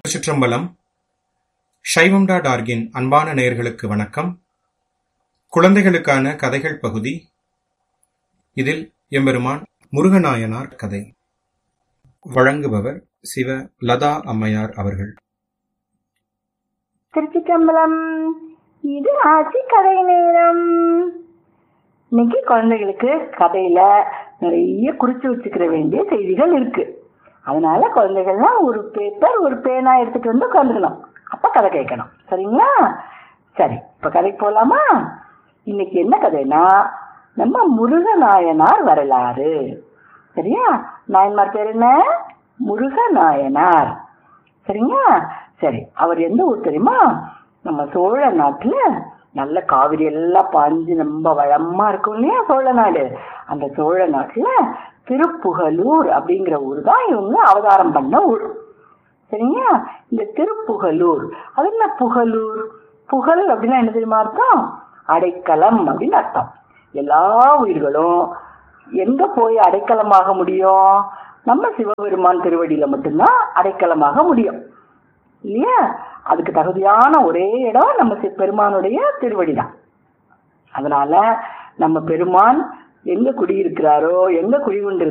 திருச்சிற்றம்பலம் சைவம்டா டார்கின் அன்பான நேயர்களுக்கு வணக்கம் குழந்தைகளுக்கான கதைகள் பகுதி இதில் எம்பெருமான் முருகநாயனார் கதை வழங்குபவர் சிவ லதா அம்மையார் அவர்கள் திருச்சிற்றம்பலம் இது ஆட்சி கதை நேரம் இன்னைக்கு குழந்தைகளுக்கு கதையில நிறைய குறிச்சு வச்சுக்கிற வேண்டிய செய்திகள் இருக்கு அதனால குழந்தைகள்லாம் ஒரு பேப்பர் ஒரு பேனா எடுத்துட்டு வந்து உட்காந்துக்கணும் அப்ப கதை கேட்கணும் சரிங்களா சரி இப்ப கதைக்கு போலாமா இன்னைக்கு என்ன கதைனா நம்ம முருகநாயனார் வரலாறு சரியா நாயன்மார் பேர் என்ன முருகநாயனார் சரிங்களா சரி அவர் எந்த ஊர் தெரியுமா நம்ம சோழ நாட்டுல நல்ல காவிரி எல்லாம் பாஞ்சு ரொம்ப வளமா இருக்கும் இல்லையா சோழ நாடு அந்த சோழ நாட்டுல திருப்புகலூர் அப்படிங்கிற ஊர் தான் இவங்க அவதாரம் பண்ண ஊர் சரிங்களா இந்த திருப்புகலூர் அது என்ன புகலூர் புகழ் அப்படின்னா என்ன தெரியுமா அர்த்தம் அடைக்கலம் அப்படின்னு அர்த்தம் எல்லா உயிர்களும் எங்க போய் அடைக்கலமாக முடியும் நம்ம சிவபெருமான் திருவடியில மட்டும்தான் அடைக்கலமாக முடியும் இல்லையா அதுக்கு தகுதியான ஒரே இடம் நம்ம சி- பெருமானுடைய திருவடி தான் அதனால நம்ம பெருமான் எங்க குடியிருக்கிறாரோ எங்க குடிகொண்டு